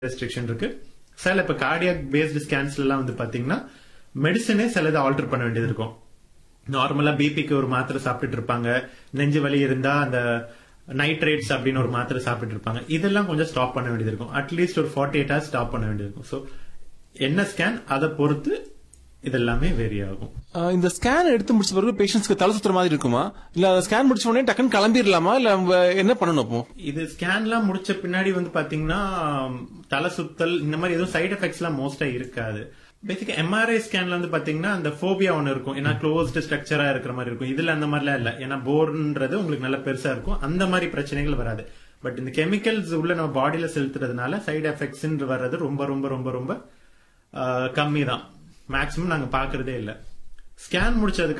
restriction இருக்கு சில இப்ப கார்டியாக் பேஸ்டு ஸ்கேன்ஸ்ல எல்லாம் வந்து பாத்தீங்கன்னா மெடிசனே சிலது ஆல்டர் பண்ண வேண்டியது இருக்கும் நார்மலா பிபிக்கு ஒரு மாத்திரை சாப்பிட்டுட்டு இருப்பாங்க நெஞ்சு வலி இருந்தா அந்த நைட்ரேட்ஸ் அப்படின்னு ஒரு மாத்திரை சாப்பிட்டு இருப்பாங்க இதெல்லாம் கொஞ்சம் ஸ்டாப் பண்ண வேண்டியது இருக்கும் அட்லீஸ்ட் ஒரு ஃபார்ட்டி எயிட் ஹவர்ஸ் ஸ்டாப் பண்ண வேண்டியது இருக்கும் ஸோ என்ன ஸ்கேன் அதை பொறுத்து இதெல்லாமே வேரி ஆகும் ஆஹ் இந்த ஸ்கேன் எடுத்து முடிச்ச பிறகு பேஷண்ட்ஸ்க்கு தலை சுத்துற மாதிரி இருக்குமா இல்ல ஸ்கேன் முடிச்ச உடனே டக்குன்னு கிளம்பிடலாமா இல்ல அவங்க என்ன பண்ணணும் அப்போ இது ஸ்கேன்லாம் முடிச்ச பின்னாடி வந்து பாத்தீங்கன்னா தலை சுத்தல் இந்த மாதிரி எதுவும் சைடு எஃபெக்ட்ஸ் எல்லாம் மோஸ்டா இருக்காது பேசிக்கா எம்ஆர்ஐ ஸ்கேன்ல வந்து பாத்தீங்கன்னா அந்த ஃபோபியா ஒன்னு இருக்கும் ஏன்னா க்ளோஸ்டு ஸ்ட்ரக்சரா இருக்கிற மாதிரி இருக்கும் இதுல அந்த மாதிரிலாம் இல்ல ஏன்னா போர்ன்றது உங்களுக்கு நல்ல பெருசா இருக்கும் அந்த மாதிரி பிரச்சனைகள் வராது பட் இந்த கெமிக்கல்ஸ் உள்ள நம்ம பாடியில செலுத்துறதுனால சைடு எஃபெக்ட்ஸ் வர்றது ரொம்ப ரொம்ப ரொம்ப ரொம்ப கம்மி தான் மேக்சிமம் நாங்க பாக்குறதே இல்ல ஸ்கேன் முடிச்சதுக்கு